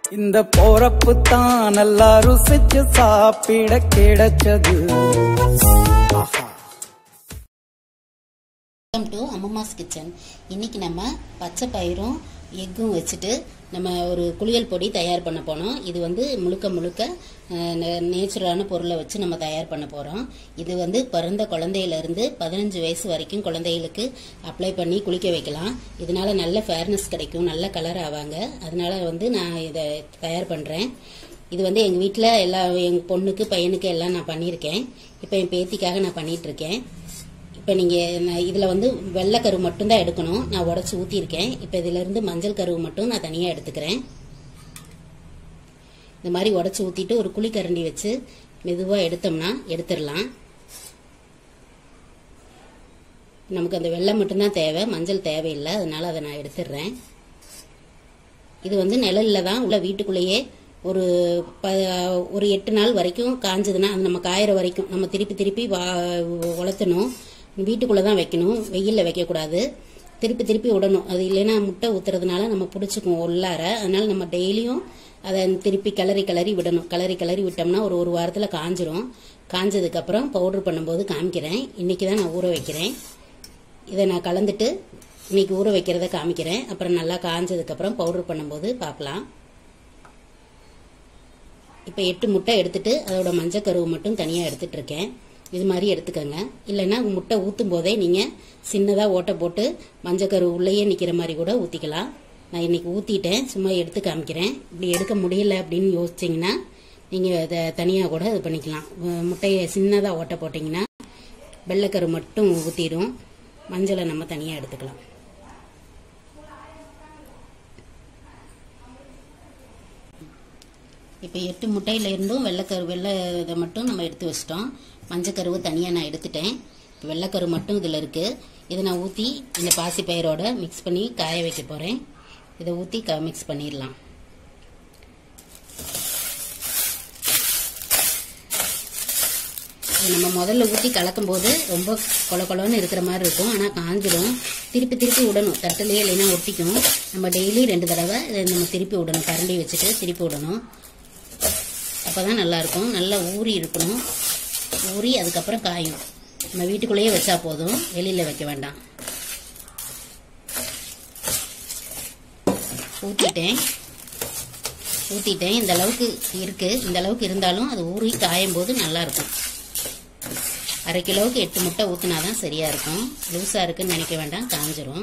இந்த போறப்பு தான் நல்லா ருசிச்சு சாப்பிட கிடைச்சது ஆஹா வெல்கம் டு அம்மம்மாஸ் கிச்சன் இன்னைக்கு நம்ம பச்சை பயிரும் எக்கும் வச்சுட்டு நம்ம ஒரு குளியல் பொடி தயார் பண்ண போனோம் இது வந்து முழுக்க முழுக்க நேச்சுரலான பொருளை வச்சு நம்ம தயார் பண்ண போகிறோம் இது வந்து பிறந்த குழந்தையிலேருந்து பதினஞ்சு வயசு வரைக்கும் குழந்தைகளுக்கு அப்ளை பண்ணி குளிக்க வைக்கலாம் இதனால நல்ல ஃபேர்னஸ் கிடைக்கும் நல்ல கலர் ஆவாங்க அதனால வந்து நான் இதை தயார் பண்ணுறேன் இது வந்து எங்கள் வீட்டில் எல்லா எங்கள் பொண்ணுக்கு பையனுக்கு எல்லாம் நான் பண்ணியிருக்கேன் இப்போ என் பேத்திக்காக நான் பண்ணிட்டு இருக்கேன் இப்போ நீங்கள் இதில் வந்து வெள்ளைக்கரு மட்டும்தான் எடுக்கணும் நான் உடச்சி ஊற்றிருக்கேன் இப்போ இதிலேருந்து மஞ்சள் கருவு மட்டும் நான் தனியாக எடுத்துக்கிறேன் இந்த மாதிரி உடச்சி ஊற்றிட்டு ஒரு குழிக்கரண்டி வச்சு மெதுவாக எடுத்தோம்னா எடுத்துடலாம் நமக்கு அந்த வெள்ளை மட்டும்தான் தேவை மஞ்சள் தேவையில்லை அதனால அதை நான் எடுத்துடுறேன் இது வந்து நிழல்ல தான் உள்ள வீட்டுக்குள்ளேயே ஒரு ப ஒரு எட்டு நாள் வரைக்கும் காஞ்சதுன்னா அது நம்ம காயிற வரைக்கும் நம்ம திருப்பி திருப்பி வா உலர்த்தணும் வீட்டுக்குள்ளே தான் வைக்கணும் வெயிலில் வைக்கக்கூடாது திருப்பி திருப்பி விடணும் அது இல்லைன்னா முட்டை ஊத்துறதுனால நம்ம பிடிச்சிக்குவோம் உள்ளார அதனால நம்ம டெய்லியும் அதை திருப்பி கிளறி கிளறி விடணும் கிளறி கிளறி விட்டோம்னா ஒரு ஒரு வாரத்தில் காஞ்சிரும் காஞ்சதுக்கப்புறம் பவுட்ரு பண்ணும்போது காமிக்கிறேன் இன்னைக்கு தான் நான் ஊற வைக்கிறேன் இதை நான் கலந்துட்டு இன்னைக்கு ஊற வைக்கிறத காமிக்கிறேன் அப்புறம் நல்லா காஞ்சதுக்கப்புறம் பவுட்ரு பண்ணும்போது பார்க்கலாம் இப்போ எட்டு முட்டை எடுத்துட்டு அதோட மஞ்சக்கருவு மட்டும் தனியாக எடுத்துட்டு இருக்கேன் இது மாதிரி எடுத்துக்கோங்க இல்லைன்னா முட்டை ஊற்றும் போதே நீங்கள் சின்னதாக ஓட்டை போட்டு மஞ்சக்கரு உள்ளேயே நிற்கிற மாதிரி கூட ஊற்றிக்கலாம் நான் இன்னைக்கு ஊற்றிட்டேன் சும்மா எடுத்து காமிக்கிறேன் இப்படி எடுக்க முடியல அப்படின்னு யோசிச்சிங்கன்னா நீங்கள் அதை தனியாக கூட இது பண்ணிக்கலாம் உ- முட்டையை சின்னதாக ஓட்டை போட்டிங்கன்னா வெள்ளைக்கரு மட்டும் ஊற்றிடும் மஞ்சளை நம்ம தனியாக எடுத்துக்கலாம் இப்போ எட்டு முட்டையில இருந்தும் வெள்ளைக்கரு வெள்ளை இதை மட்டும் நம்ம எடுத்து வச்சிட்டோம் மஞ்சக்கருவு தனியாக நான் எடுத்துட்டேன் இப்போ வெள்ளைக்கரு மட்டும் இதில் இருக்குது இதை நான் ஊற்றி இந்த பாசி பயிரோட மிக்ஸ் பண்ணி காய வைக்க போகிறேன் இதை ஊற்றி க மிக்ஸ் பண்ணிடலாம் இது நம்ம முதல்ல ஊற்றி கலக்கும் போது ரொம்ப கொல கொலன்னு இருக்கிற மாதிரி இருக்கும் ஆனால் காஞ்சிடும் திருப்பி திருப்பி விடணும் தட்டுலேயே இல்லைன்னா ஒட்டிக்கும் நம்ம டெய்லி ரெண்டு தடவை இதை நம்ம திருப்பி விடணும் கரண்டி வச்சுட்டு திருப்பி விடணும் அப்போ தான் நல்லாயிருக்கும் நல்லா ஊறி இருக்கணும் ஊறி அதுக்கப்புறம் காயும் நம்ம வீட்டுக்குள்ளேயே வச்சா போதும் வெளியில் வைக்க வேண்டாம் ஊற்றிட்டேன் ஊற்றிட்டேன் இந்த அளவுக்கு இருக்குது இந்த அளவுக்கு இருந்தாலும் அது ஊறி காயும் போது நல்லாயிருக்கும் அரை கிலோவுக்கு எட்டு முட்டை ஊற்றினா தான் சரியாக இருக்கும் லூஸாக இருக்குன்னு நினைக்க வேண்டாம் காஞ்சிரும்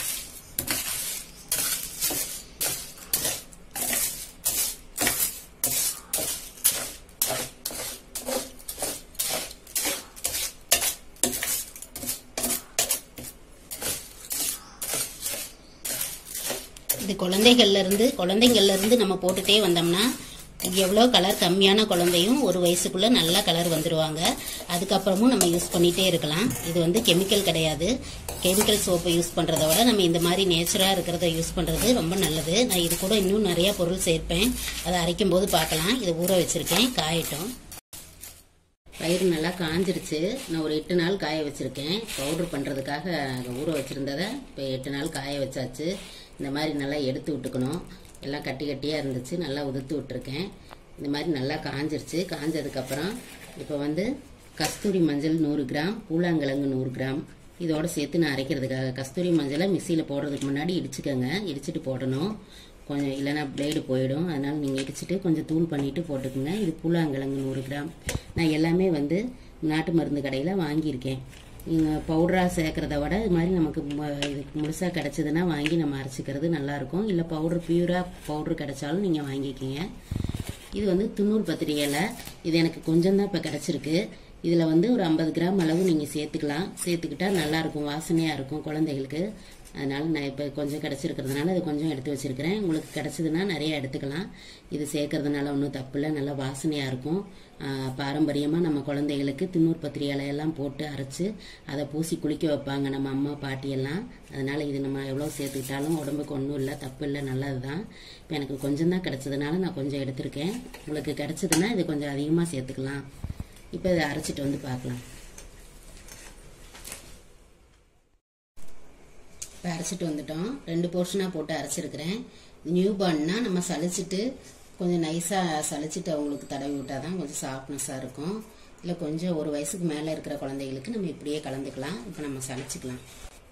இது குழந்தைகள்ல இருந்து குழந்தைங்கள்ல இருந்து நம்ம போட்டுட்டே வந்தோம்னா எவ்வளோ கலர் கம்மியான குழந்தையும் ஒரு வயசுக்குள்ள நல்லா கலர் வந்துருவாங்க அதுக்கப்புறமும் நம்ம யூஸ் பண்ணிட்டே இருக்கலாம் இது வந்து கெமிக்கல் கிடையாது கெமிக்கல் சோப்பை யூஸ் பண்றதை விட நம்ம இந்த மாதிரி நேச்சுரா இருக்கிறத யூஸ் பண்றது ரொம்ப நல்லது நான் இது கூட இன்னும் நிறைய பொருள் சேர்ப்பேன் அதை அரைக்கும் போது பார்க்கலாம் இதை ஊற வச்சிருக்கேன் காயட்டும் பயிர் நல்லா காஞ்சிருச்சு நான் ஒரு எட்டு நாள் காய வச்சிருக்கேன் பவுடர் பண்ணுறதுக்காக ஊற வச்சுருந்ததை இப்போ எட்டு நாள் காய வச்சாச்சு இந்த மாதிரி நல்லா எடுத்து விட்டுக்கணும் எல்லாம் கட்டி கட்டியாக இருந்துச்சு நல்லா உதுத்து விட்டுருக்கேன் இந்த மாதிரி நல்லா காஞ்சிருச்சு காஞ்சதுக்கப்புறம் இப்போ வந்து கஸ்தூரி மஞ்சள் நூறு கிராம் பூலாங்கிழங்கு நூறு கிராம் இதோட சேர்த்து நான் அரைக்கிறதுக்காக கஸ்தூரி மஞ்சளை மிக்சியில் போடுறதுக்கு முன்னாடி இடிச்சுக்கோங்க இடிச்சிட்டு போடணும் கொஞ்சம் இல்லைன்னா பிளேடு போயிடும் அதனால நீங்கள் இடிச்சிட்டு கொஞ்சம் தூள் பண்ணிட்டு போட்டுக்கோங்க இது பூலாங்கிழங்கு நூறு கிராம் நான் எல்லாமே வந்து நாட்டு மருந்து கடையில் வாங்கியிருக்கேன் நீங்கள் பவுடராக சேர்க்கறத விட இது மாதிரி நமக்கு ம- இது முழுசாக கிடச்சிதுன்னா வாங்கி நம்ம அரைச்சிக்கிறது நல்லாயிருக்கும் இல்லை பவுடர் பியூராக பவுடர் கிடைச்சாலும் நீங்கள் வாங்கிக்கிங்க இது வந்து துண்ணூறு பத்திரிகை இலை இது எனக்கு கொஞ்சம் தான் இப்போ கிடச்சிருக்கு இதில் வந்து ஒரு ஐம்பது கிராம் அளவு நீங்கள் சேர்த்துக்கலாம் சேர்த்துக்கிட்டா நல்லாயிருக்கும் வாசனையாக இருக்கும் குழந்தைகளுக்கு அதனால நான் இப்போ கொஞ்சம் கிடச்சிருக்கிறதுனால இது கொஞ்சம் எடுத்து வச்சிருக்கிறேன் உங்களுக்கு கிடச்சதுன்னா நிறைய எடுத்துக்கலாம் இது சேர்க்கறதுனால ஒன்றும் தப்பு இல்லை நல்லா வாசனையாக இருக்கும் பாரம்பரியமாக நம்ம குழந்தைகளுக்கு தின்னூர் பத்திரி இலையெல்லாம் போட்டு அரைச்சு அதை பூசி குளிக்க வைப்பாங்க நம்ம அம்மா பாட்டியெல்லாம் அதனால இது நம்ம எவ்வளோ சேர்த்துக்கிட்டாலும் உடம்புக்கு ஒன்றும் இல்லை தப்பு இல்லை நல்லது தான் இப்போ எனக்கு கொஞ்சம் தான் கிடச்சதுனால நான் கொஞ்சம் எடுத்திருக்கேன் உங்களுக்கு கிடச்சதுன்னா இது கொஞ்சம் அதிகமாக சேர்த்துக்கலாம் இப்போ இதை அரைச்சிட்டு வந்து பார்க்கலாம் இப்போ அரைச்சிட்டு வந்துட்டோம் ரெண்டு போர்ஷனாக போட்டு அரைச்சிருக்கிறேன் நியூ பார்ன்னா நம்ம சளிச்சிட்டு கொஞ்சம் நைஸாக சளிச்சிட்டு அவங்களுக்கு தடவி விட்டால் தான் கொஞ்சம் சாஃப்ட்னஸாக இருக்கும் இல்லை கொஞ்சம் ஒரு வயசுக்கு மேலே இருக்கிற குழந்தைகளுக்கு நம்ம இப்படியே கலந்துக்கலாம் இப்போ நம்ம சளிச்சிக்கலாம்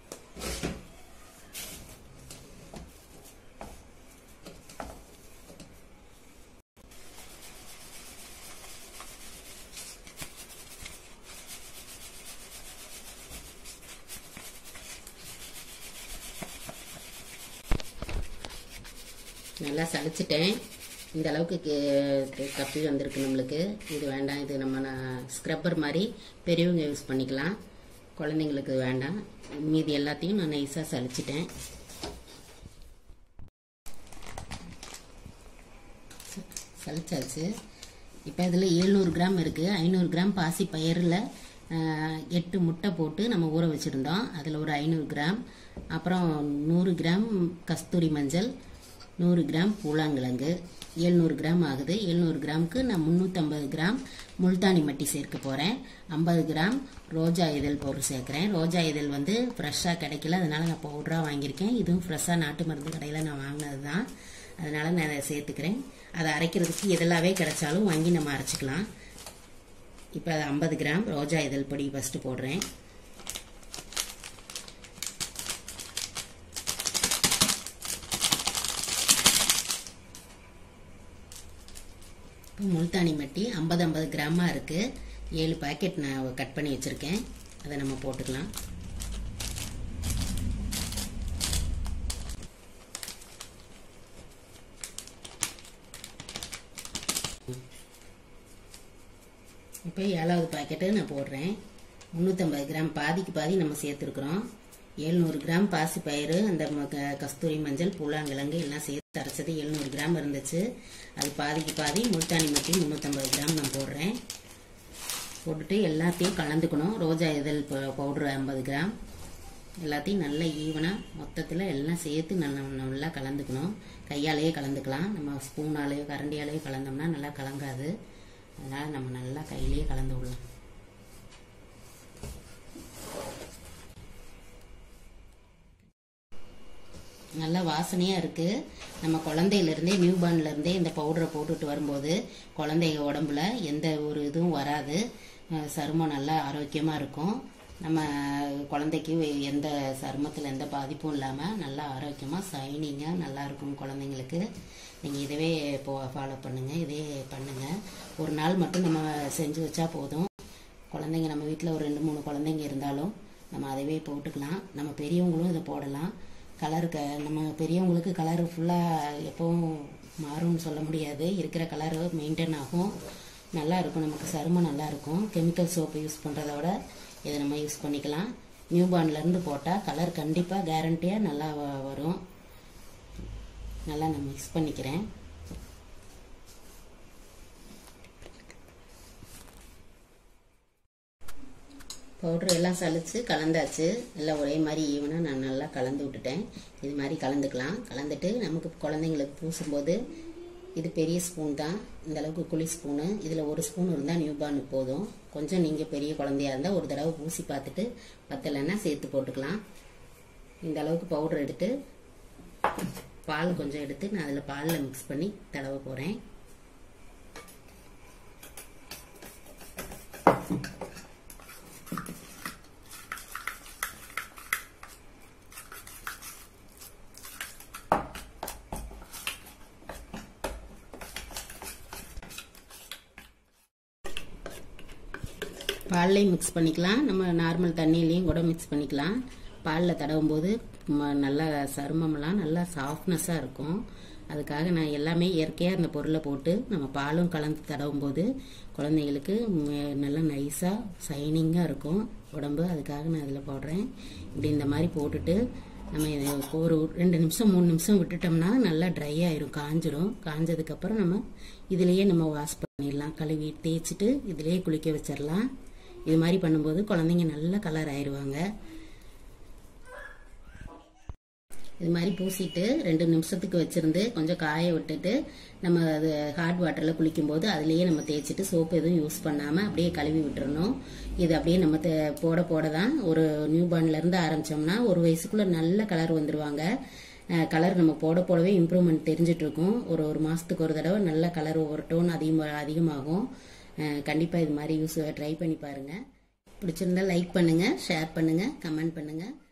நல்லா சளிச்சிட்டேன் இந்த அளவுக்கு கே- கப்பி வந்திருக்கு நம்மளுக்கு இது வேண்டாம் இது நம்ம நான் ஸ்க்ரப்பர் மாதிரி பெரியவங்க யூஸ் பண்ணிக்கலாம் குழந்தைங்களுக்கு வேண்டாம் மீதி எல்லாத்தையும் நான் நைஸாக சளிச்சிட்டேன் ச- சலிச்சாச்சு இப்போ இதில் எழுநூறு கிராம் இருக்குது ஐநூறு கிராம் பாசி பயிரில் எட்டு முட்டை போட்டு நம்ம ஊற வச்சுருந்தோம் அதில் ஒரு ஐநூறு கிராம் அப்புறம் நூறு கிராம் கஸ்தூரி மஞ்சள் நூறு கிராம் பூலாங்கிழங்கு எழுநூறு கிராம் ஆகுது எழுநூறு கிராமுக்கு நான் முந்நூற்றம்பது கிராம் முல்தானி மட்டி சேர்க்க போகிறேன் ஐம்பது கிராம் ரோஜா இதழ் பவுடர் சேர்க்குறேன் ரோஜா இதழ் வந்து ஃப்ரெஷ்ஷாக கிடைக்கல அதனால நான் பவுடராக வாங்கியிருக்கேன் இதுவும் ஃப்ரெஷ்ஷாக நாட்டு மருந்து கடையில் நான் வாங்கினது தான் அதனால நான் அதை சேர்த்துக்கிறேன் அதை அரைக்கிறதுக்கு எதெல்லாவே கிடைச்சாலும் வாங்கி நம்ம அரைச்சிக்கலாம் இப்போ அது ஐம்பது கிராம் ரோஜா இதழ் பொடி ஃபஸ்ட்டு போடுறேன் இப்போ முல்தானி மட்டி ஐம்பது ஐம்பது கிராமாக இருக்குது ஏழு பாக்கெட் நான் கட் பண்ணி வச்சுருக்கேன் அதை நம்ம போட்டுக்கலாம் இப்போ ஏழாவது பாக்கெட்டு நான் போடுறேன் முந்நூற்றம்பது கிராம் பாதிக்கு பாதி நம்ம சேர்த்துருக்குறோம் எழுநூறு கிராம் பாசி பயிறு அந்த ம- க- கஸ்தூரி மஞ்சள் பூலாங்கிழங்கு எல்லாம் சேர்த்து அரைச்சது எழுநூறு கிராம் இருந்துச்சு அது பாதிக்கு பாதி முல்தானி மட்டி முந்நூற்றம்பது கிராம் நான் போடுறேன் போட்டுட்டு எல்லாத்தையும் கலந்துக்கணும் ரோஜா இதழ் பவுடர் ஐம்பது கிராம் எல்லாத்தையும் நல்லா ஈவனாக மொத்தத்தில் எல்லாம் சேர்த்து நல்லா நல்லா கலந்துக்கணும் கையாலேயே கலந்துக்கலாம் நம்ம ஸ்பூனாலேயோ கரண்டியாலேயோ கலந்தோம்னா நல்லா கலங்காது அதனால் நம்ம நல்லா கையிலேயே கலந்து விடலாம் நல்ல வாசனையாக இருக்குது நம்ம குழந்தையிலேருந்தே நியூ இருந்தே இந்த பவுடரை போட்டுட்டு வரும்போது குழந்தைங்க உடம்புல எந்த ஒரு இதுவும் வராது அஹ் சருமம் நல்லா ஆரோக்கியமாக இருக்கும் நம்ம குழந்தைக்கு எந்த சருமத்தில் எந்த பாதிப்பும் இல்லாமல் நல்லா ஆரோக்கியமாக சைனிங்காக நல்லா இருக்கும் குழந்தைங்களுக்கு நீங்கள் இதவே இப்போ ஃபாலோ பண்ணுங்கள் இதே பண்ணுங்கள் ஒரு நாள் மட்டும் நம்ம செஞ்சு வச்சா போதும் குழந்தைங்க நம்ம வீட்டில் ஒரு ரெண்டு மூணு குழந்தைங்க இருந்தாலும் நம்ம அதவே போட்டுக்கலாம் நம்ம பெரியவங்களும் இதை போடலாம் கலர் க நம்ம பெரியவங்களுக்கு கலர் ஃபுல்லாக எப்பவும் மாறும்னு சொல்ல முடியாது இருக்கிற கலர் மெயின்டைன் ஆகும் நல்லா இருக்கும் நமக்கு சருமம் நல்லா இருக்கும் கெமிக்கல் சோப்பு யூஸ் பண்ணுறத விட இதை நம்ம யூஸ் பண்ணிக்கலாம் நியூ இருந்து போட்டால் கலர் கண்டிப்பாக கேரண்டியாக நல்லா வ- வரும் நல்லா நான் மிக்ஸ் பண்ணிக்கிறேன் பவுட்ரு எல்லாம் சலிச்சு கலந்தாச்சு எல்லாம் ஒரே மாதிரி ஈவனாக நான் நல்லா கலந்து விட்டுட்டேன் இது மாதிரி கலந்துக்கலாம் கலந்துட்டு நமக்கு குழந்தைங்களுக்கு பூசும்போது இது பெரிய ஸ்பூன் தான் இந்த அளவுக்கு குழி ஸ்பூனு இதில் ஒரு ஸ்பூன் இருந்தால் நியூபார்னு போதும் கொஞ்சம் நீங்கள் பெரிய குழந்தையா இருந்தால் ஒரு தடவை பூசி பார்த்துட்டு பத்தலைன்னா சேர்த்து போட்டுக்கலாம் இந்த அளவுக்கு பவுடர் எடுத்து பால் கொஞ்சம் எடுத்து நான் அதில் பாலில் மிக்ஸ் பண்ணி தடவ போகிறேன் பால்லையும் மிக்ஸ் பண்ணிக்கலாம் நம்ம நார்மல் தண்ணியிலையும் கூட மிக்ஸ் பண்ணிக்கலாம் பாலில் தடவும் போது ம- நல்லா சருமமெல்லாம் நல்லா சாஃப்ட்னஸாக இருக்கும் அதுக்காக நான் எல்லாமே இயற்கையாக அந்த பொருளை போட்டு நம்ம பாலும் கலந்து தடவும் போது குழந்தைங்களுக்கு ம- நல்லா நைஸாக சைனிங்காக இருக்கும் உடம்பு அதுக்காக நான் இதில் போடுறேன் இப்படி இந்த மாதிரி போட்டுட்டு நம்ம இதை ஒரு ரெண்டு நிமிஷம் மூணு நிமிஷம் விட்டுட்டோம்னா நல்லா ட்ரை ஆயிரும் காஞ்சிரும் காஞ்சதுக்கப்புறம் நம்ம இதுலேயே நம்ம வாஷ் பண்ணிடலாம் கழுவி தேய்ச்சிட்டு இதுலேயே குளிக்க வச்சிடலாம் இது மாதிரி பண்ணும்போது குழந்தைங்க நல்ல கலர் ஆயிடுவாங்க இது மாதிரி பூசிட்டு ரெண்டு நிமிஷத்துக்கு வச்சிருந்து கொஞ்சம் காய விட்டுட்டு நம்ம அது ஹாட் வாட்டரில் குளிக்கும்போது அதுலேயே நம்ம தேய்ச்சிட்டு சோப்பு எதுவும் யூஸ் பண்ணாமல் அப்படியே கழுவி விட்டுறணும் இது அப்படியே நம்ம தே- போட போட தான் ஒரு நியூ இருந்து ஆரம்பிச்சோம்னா ஒரு வயசுக்குள்ள நல்ல கலர் வந்துருவாங்க கலர் நம்ம போட போடவே இம்ப்ரூவ்மெண்ட் தெரிஞ்சிட்டு இருக்கும் ஒரு ஒரு மாசத்துக்கு ஒரு தடவை நல்ல கலர் ஒவ்வொரு டோன் அதிகமாக அதிகமாகும் அஹ் கண்டிப்பா இது மாதிரி யூஸ் ட்ரை பண்ணி பாருங்க பிடிச்சிருந்தா லைக் பண்ணுங்க ஷேர் பண்ணுங்க கமெண்ட் பண்ணுங்க